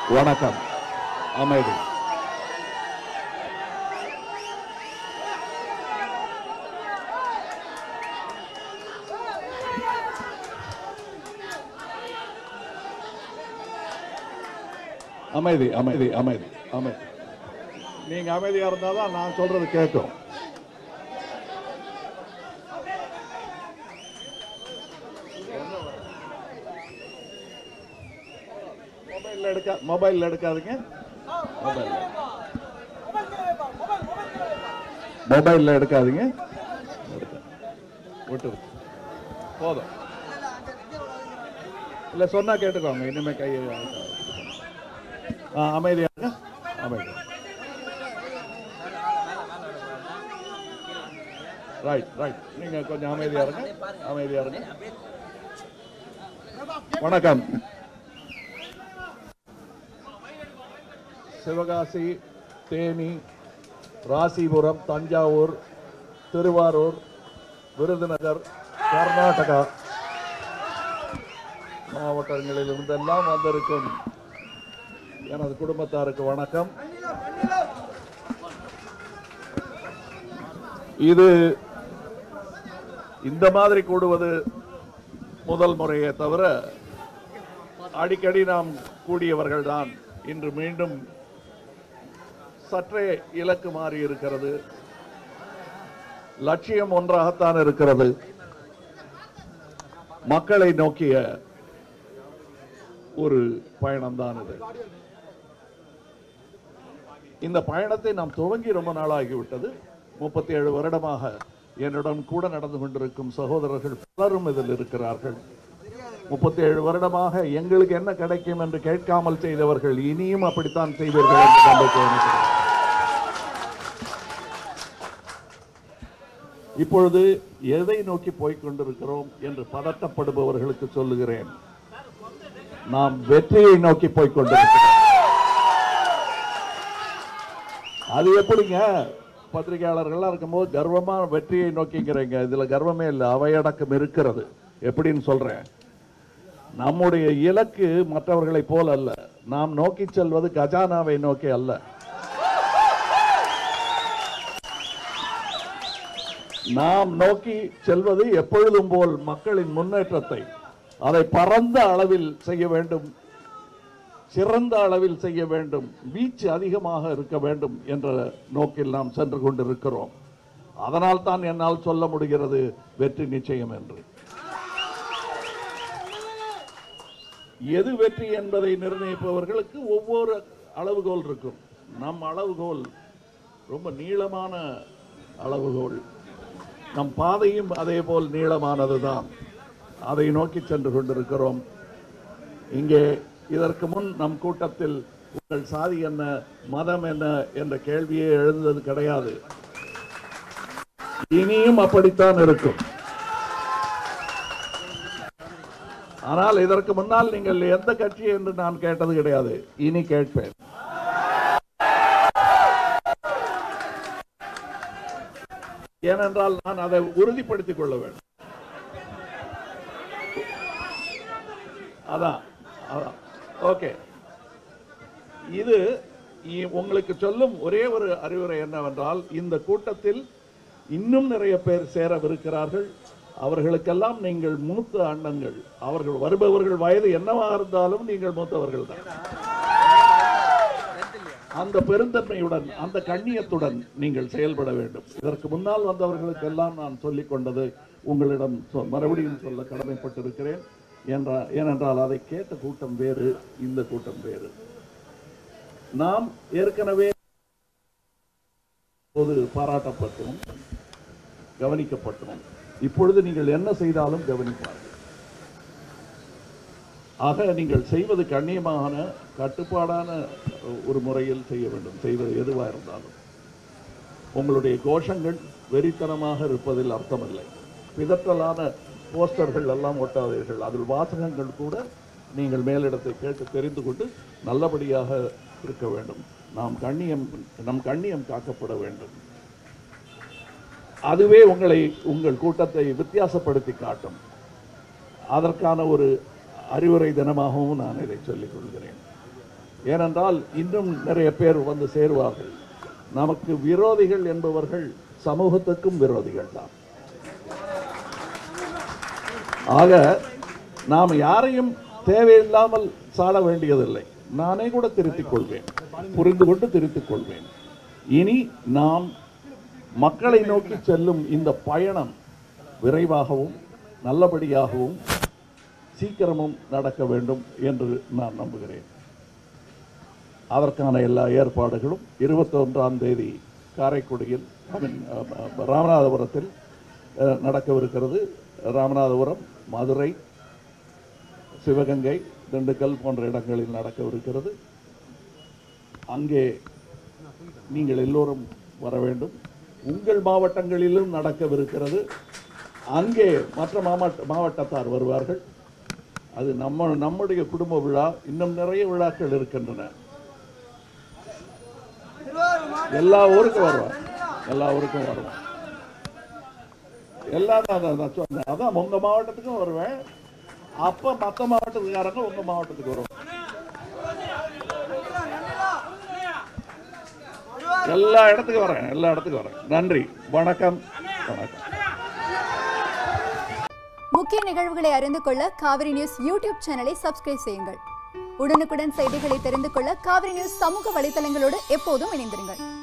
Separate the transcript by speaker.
Speaker 1: வணக்கம் அமைதி அமைதி அமைதி அமைதி அமைதி நீங்க அமைதியா இருந்தாதான் நான் சொல்றது கேட்கும் மொபைல்ல எடுக்க மொபைல்ல எடுக்காதீங்க மொபைல்ல மொபைல்ல எடுக்காதீங்க எடுக்க. விட்டுரு போதும் இல்ல சொன்னா கேட்டுக்கோங்க இனிமே கையை ஆ, அமைதியா இருங்க அமைதி ரைட் ரைட் நீங்க கொஞ்சம் அமைதியா இருங்க அமைதியா இருங்க வணக்கம் சிவகாசி தேனி ராசிபுரம் தஞ்சாவூர் திருவாரூர் விருதுநகர் கர்நாடகா மாவட்டங்களில் இருந்தெல்லாம் வந்திருக்கும் எனது குடும்பத்தாருக்கு வணக்கம் இது இந்த மாதிரி கூடுவது முதல் முறையே தவிர அடிக்கடி நாம் கூடியவர்கள் தான் இன்று மீண்டும் சற்றே இலக்கு மாறி இருக்கிறது லட்சியம் ஒன்றாகத்தான் இருக்கிறது மக்களை நோக்கிய ஒரு பயணம்தான் இது இந்த பயணத்தை நாம் துவங்கி ரொம்ப நாளாகிவிட்டது முப்பத்தி ஏழு வருடமாக என்னுடன் கூட நடந்து கொண்டிருக்கும் சகோதரர்கள் பலரும் இதில் இருக்கிறார்கள் முப்பத்தி ஏழு வருடமாக எங்களுக்கு என்ன கிடைக்கும் என்று கேட்காமல் செய்தவர்கள் இனியும் அப்படித்தான் செய்வீர்கள் என்று நம்பிக்கை எனக்கு இருக்கிறது. இப்பொழுது எதை நோக்கி போய்க் கொண்டிருக்கிறோம் என்று பதட்டப்படுபவர்களுக்கு சொல்லுகிறேன் நாம் வெற்றியை நோக்கி போய்க் கொண்டிருக்கிறோம் அது எப்படிங்க பத்திரிகையாளர்கள்லாம் இருக்கும்போது கர்வமா வெற்றியை நோக்கிங்கிறீங்க இதுல கர்வமே இல்லை அவையடக்கம் இருக்கிறது எப்படின்னு சொல்றேன் நம்முடைய இலக்கு மற்றவர்களைப் போல் அல்ல நாம் நோக்கி செல்வது கஜானாவை நோக்கி அல்ல நாம் நோக்கி செல்வது எப்பொழுதும் போல் மக்களின் முன்னேற்றத்தை அதை பரந்த அளவில் செய்ய வேண்டும் சிறந்த அளவில் செய்ய வேண்டும் வீச்சு அதிகமாக இருக்க வேண்டும் என்ற நோக்கில் நாம் சென்று கொண்டிருக்கிறோம் அதனால் தான் என்னால் சொல்ல முடிகிறது வெற்றி நிச்சயம் என்று எது வெற்றி என்பதை நிர்ணயிப்பவர்களுக்கு ஒவ்வொரு அளவுகோல் இருக்கும் நம் அளவுகோல் ரொம்ப நீளமான அளவுகோல் நம் பாதையும் அதே போல் நீளமானதுதான் அதை நோக்கி சென்று கொண்டிருக்கிறோம் இங்கே இதற்கு முன் நம் கூட்டத்தில் உங்கள் சாதி என்ன மதம் என்ன என்ற கேள்வியே எழுந்தது கிடையாது இனியும் அப்படித்தான் இருக்கும் ஆனால் இதற்கு முன்னால் நீங்கள் எந்த கட்சி என்று நான் கேட்டது கிடையாது இனி கேட்பேன் ஏனென்றால் நான் அதை உறுதிப்படுத்திக் கொள்ள வேண்டும் அதான் அதான் ஓகே இது இ- உங்களுக்கு சொல்லும் ஒரே ஒரு அறிவுரை என்னவென்றால் இந்த கூட்டத்தில் இன்னும் நிறைய பேர் சேரவிருக்கிறார்கள் அவர்களுக்கெல்லாம் நீங்கள் மூத்த அண்ணங்கள் அவர்கள் வருபவர்கள் வயது என்னவாக இருந்தாலும் நீங்கள் மூத்தவர்கள் தான் அந்த பெருந்தன்மையுடன் அந்த கண்ணியத்துடன் நீங்கள் செயல்பட வேண்டும் இதற்கு முன்னால் வந்தவர்களுக்கெல்லாம் நான் சொல்லிக் கொண்டது உங்களிடம் சொ- மறுபடியும் சொல்ல கடமைப்பட்டிருக்கிறேன் என்ற ஏனென்றால் அதை கேட்ட கூட்டம் வேறு இந்த கூட்டம் வேறு நாம் ஏற்கனவே போது பாராட்டப்பட்டோம் கவனிக்கப்பட்டோம் இப்பொழுது நீங்கள் என்ன செய்தாலும் கவனிப்பார்கள் ஆக நீங்கள் செய்வது கண்ணியமான கட்டுப்பாடான ஒரு முறையில் செய்ய வேண்டும் செய்வது எதுவாக இருந்தாலும் உங்களுடைய கோஷங்கள் வெறித்தனமாக இருப்பதில் அர்த்தமில்லை பிதற்றலான போஸ்டர்கள் எல்லாம் ஒட்டாதீர்கள் அதில் வாசகங்கள் கூட நீங்கள் மேலிடத்தை கேட்டு தெரிந்து கொண்டு நல்லபடியாக இருக்க வேண்டும் நாம் கண்ணியம் நம் கண்ணியம் காக்கப்பட வேண்டும் அதுவே உங்களை உங்கள் கூட்டத்தை வித்தியாசப்படுத்தி காட்டும் அதற்கான ஒரு அறிவுரை தினமாகவும் நான் இதை சொல்லிக் கொள்கிறேன் ஏனென்றால் இன்னும் நிறைய பேர் வந்து சேருவார்கள் நமக்கு விரோதிகள் என்பவர்கள் சமூகத்துக்கும் விரோதிகள் தான் ஆக நாம் யாரையும் தேவையில்லாமல் சாட வேண்டியதில்லை நானே கூட திருத்திக் கொள்வேன் புரிந்து கொண்டு திருத்திக் கொள்வேன் இனி நாம் மக்களை நோக்கி செல்லும் இந்த பயணம் விரைவாகவும் நல்லபடியாகவும் சீக்கிரமும் நடக்க வேண்டும் என்று நான் நம்புகிறேன் அதற்கான எல்லா ஏற்பாடுகளும் இருபத்தொன்றாம் தேதி காரைக்குடியில் I mean, அஹ், அஹ், ராமநாதபுரத்தில் அஹ், நடக்கவிருக்கிறது ராமநாதபுரம் மதுரை சிவகங்கை திண்டுக்கல் போன்ற இடங்களில் நடக்கவிருக்கிறது அங்கே நீங்கள் எல்லோரும் வர வேண்டும் உங்கள் மாவட்டங்களிலும் நடக்கவிருக்கிறது அங்கே மற்ற மாவட்ட மாவட்டத்தார் வருவார்கள் அது நம்ம நம்முடைய குடும்ப விழா இன்னும் நிறைய விழாக்கள் இருக்கின்றன எல்லா ஊருக்கும் வருவார் எல்லா ஊருக்கும் வருவேன் எல்லாம் நான் நான் நான் சொன்னேன் அதான் உங்க மாவட்டத்துக்கும் வருவேன் அப்ப மத்த மாவட்டத்துக்காரங்க உங்க மாவட்டத்துக்கு வருவாங்க எல்லா இடத்துக்கும் வரேன் எல்லா இடத்துக்கும் வரேன் நன்றி வணக்கம் வணக்கம்
Speaker 2: முக்கிய நிகழ்வுகளை அறிந்து கொள்ள காவிரி நியூஸ் யூடியூப் சேனலை சப்ஸ்கிரைப் செய்யுங்கள் உடனுக்குடன் செய்திகளை தெரிந்து கொள்ள காவிரி நியூஸ் சமூக வலைதளங்களோடு எப்போதும் இணைந்திருங்கள்